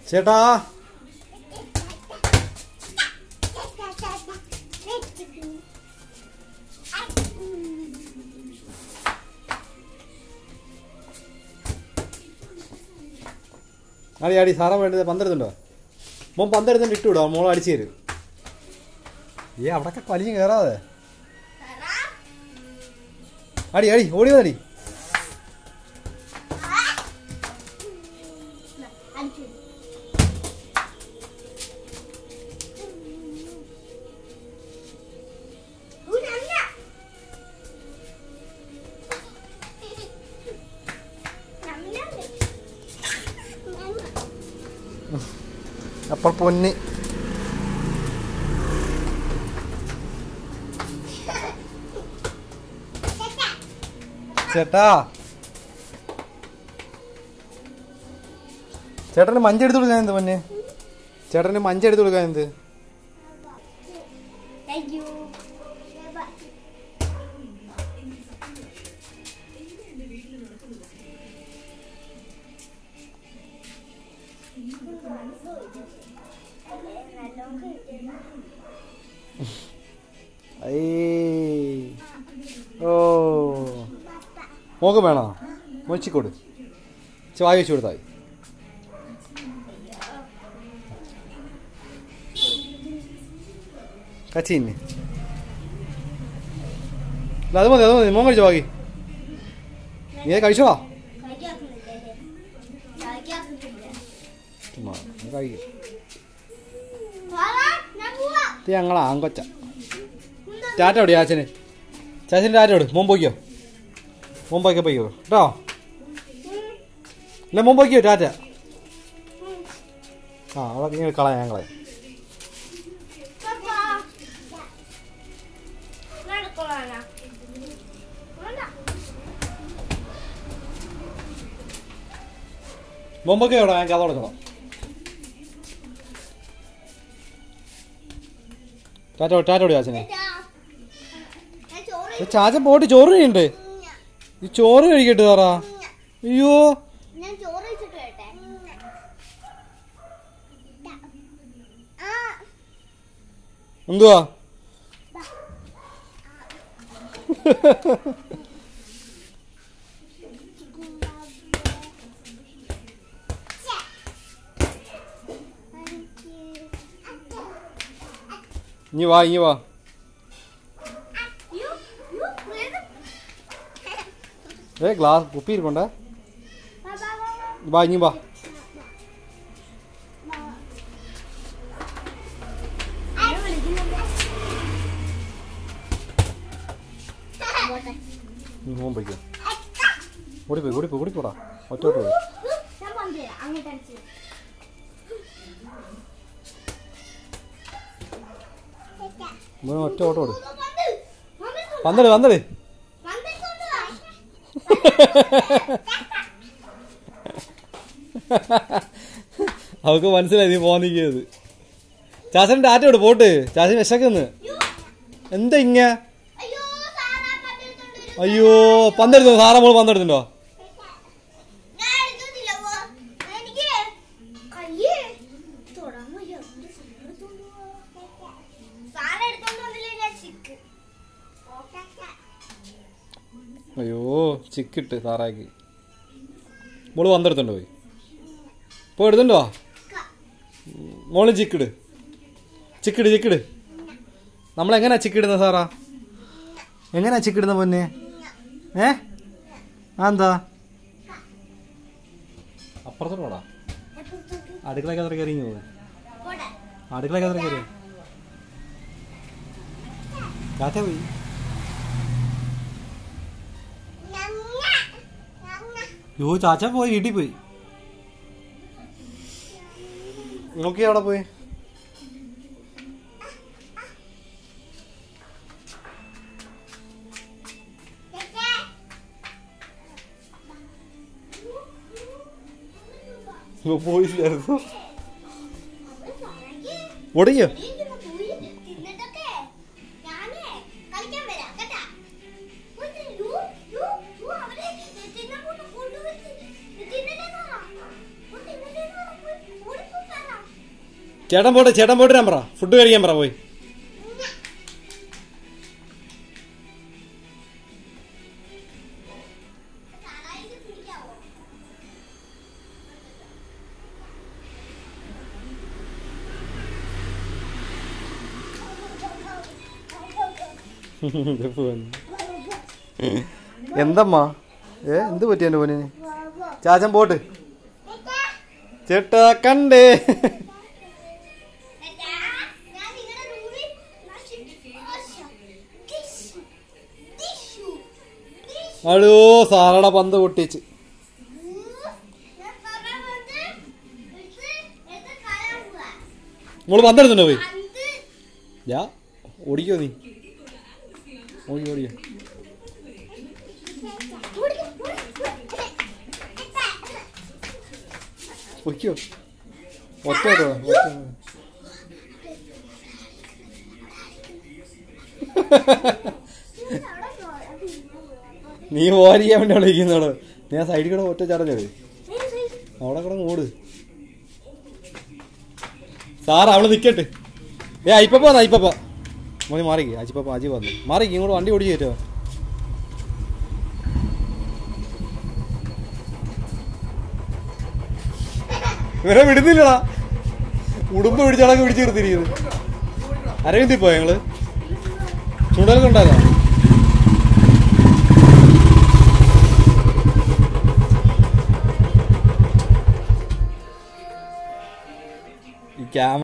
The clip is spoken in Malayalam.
ചേട്ടാ അടി അടി സാറാ വേണ്ടത് പന്തെടുത്തുണ്ടോ മോൻ പന്തെടുത്തിട്ട് ഇട്ടു വിടുക മോൾ അടിച്ചു തരും ഏ അവിടൊക്കെ വലിഞ്ഞ് കയറാതെ അടി അടി ഓടി വന്നടി അപ്പോൾ പൊന്നി ചേട്ടാ ചേട്ടന് മഞ്ച എടുത്തു കൊടുക്കാൻ എന്ത് പൊന്നെ ചേട്ടന് മഞ്ച എടുത്തു കൊടുക്കാൻ എന്ത് Thank you. ഏയ്. ഓ മോക്ക് വേണോ മോച്ചിക്കോട് വായി വെച്ച് കൊടുത്താൽ കച്ചിന്നെ അല്ല അത് മതി അത് മതി മോൻ കഴിച്ചോ ബാക്കി നീ അത് കഴിച്ചോളാ ചുമ്മാ നീ കഴിക്കും ഇത് ഞങ്ങളാ ആങ്കൊച്ച ടാറ്റ ഓടി ചാച്ചന് ചാച്ചന് ടാറ്റ ഓട് മോൻ പോയിക്കോ മോൻ പോയിക്കോ പോയിക്കോ കേട്ടോ ഇല്ല മോൻ പോയിക്കോ ടാറ്റ ആ അവിടെ നിങ്ങൾ കളയാം ഞങ്ങളെ മോൻ പോയിക്കോ എവിടെ ഞാൻ കഥ കൊടുക്കണം ടാറ്റ ഓടി ടാറ്റ ഓടി ചാച്ചനെ ചോറ് ഇത് ചാച്ചൻ പോയിട്ട് ചോറ് കഴിയണ്ടേ ഈ ചോറ് കഴിക്കട്ടെ സാറാ അയ്യോ ഞാൻ ചോറ് വെച്ചിട്ട് കേട്ടെ ആ എന്തുവാ ഇനി വാ ഇനി വാ യു യു വേണം ഏ ഗ്ലാസ് കുപ്പി ഇരിക്കണ്ടേ വാ വാ വാ വാ വാ ഇനി വാ ആരെ വിളിക്കുന്നുണ്ട് പോട്ടെ നീ മോൻ പോയിക്കോ ഓടിപ്പോയി ഓടിപ്പോയി ഓടിപ്പോടാ ഒറ്റോട്ട് പോയി ഞാൻ പന്ത് തരാം അങ്ങോട്ട് അടിച്ചു മോൻ ഒറ്റ ഓട്ടം ഓട് പന്ത് പന്തട് പന്തട് പന്ത് കൊണ്ടുവാ അവക്ക് മനസ്സിലായി നീ പോകാൻ നിൽക്കുന്നത് ചാച്ചൻ ടാറ്റ വിട് പോട്ട് ചാച്ചൻ വിശക്കുന്ന് എന്താ ഇങ്ങ അയ്യോ സാറാ പന്ത് എടുത്തോണ്ട് വരൂ. അയ്യോ പന്തെടുത്തോ സാറാ മോള് പന്തെടുത്തുണ്ടോ ഞാൻ എടുക്കത്തില്ല പോ. എനിക്ക് കയ്യ് തൊടാൻ വയ്യ. അതുകൊണ്ട് സാറ് എടുത്തോണ്ട് പോവാ. സാറ് എടുത്തോണ്ട് വന്നില്ലേ ഞാൻ ചിക്ക് അയ്യോ ചിക്കിട്ട് സാറാക്കി മോള് പന്തെടുത്തുണ്ടോ പോയി പോയി എടുത്തുണ്ടോ വാ. മോള് ചിക്കിട് ചിക്കിട് ചിക്കിട് നമ്മളെങ്ങനാ ചിക്കിടുന്നത് സാറാ എങ്ങനാ ചിക്കിടുന്ന പൊന്നെ ഏ ആ എന്താ അപ്പുറത്തോടാ അടുക്കളയൊക്കെ അത്ര കയറി പോകും പോട്ടെ അടുക്കളയൊക്കെ അത്ര കയറിയോ കാറ്റ പോയി യോ ചാച്ച പോയി വീട്ടിൽ പോയി നോക്കി അവിടെ പോയി ഇങ്ങ് പോയില്ലായിരുന്നു ഒടിയോ തിന്നിട്ടൊക്കെ ഞാനേ കളിക്കാൻ വരാം കേട്ടാ ഒരു യു യു യു അവരെ തിന്നാൻ കൊണ്ട് കൊണ്ടുവച്ച് തിന്നലേന്ന് പറ ഓ, തിന്നലേന്ന് പറ. പോയി, ഓടിപ്പോ. ചേട്ടൻ പോട്ടെ ചേട്ടൻ പോയിട്ട് ഞാൻ പറ ഫുഡ് കഴിക്കാൻ പറ പോയി സാറായിട്ട് പിടിക്കാവോ എന്തമ്മാ ഏ എന്ത് പറ്റി എൻ്റെ പോനിന് ചാച്ചൻ പോട്ട് ചേട്ടാ കണ്ടേ ഞാൻ നിങ്ങളുടെ റൂമിൽ അടോ സാറയുടെ പന്ത് പൊട്ടിച്ച് ഞാൻ പറഞ്ഞത് ഇത് കളയാൻ പോവാ മോള് പന്തെടുത്തുണ്ടോ പോയി പന്ത് ഞാ ഓടിക്കോ നീ ഓടി ഓടിക്കോ പൊയ്ക്കോ ഒറ്റ കേട്ടോ ഒറ്റ നീ ഓരിക്കാൻ വേണ്ടി വിളിക്കുന്നോള് ഞാൻ സൈഡിൽ കൂടെ ഒറ്റ ചടഞ്ഞത് അവിടെ കൂടെ ഓട് സാർ അവള് നിക്കട്ടെ ഏ അയ്യപ്പ വന്ന അയ്യപ്പ മോനെ മാറിക്ക് അജിപ്പ അജി വന്നു മാറിക്ക് ഇങ്ങോട്ട് വണ്ടി ഓടിച്ചു കയറ്റോ ഇവരെ വിടുന്നില്ലടാ ഉടുമ്പ് പിടിച്ചാളൊക്കെ പിടിച്ചു നിർത്തിയിരിക്കുന്നത് അരവിന്ദി പോയോ ഞങ്ങള് ചൂടലൊക്കെ ഉണ്ടാകാം ഈ ക്യാമറ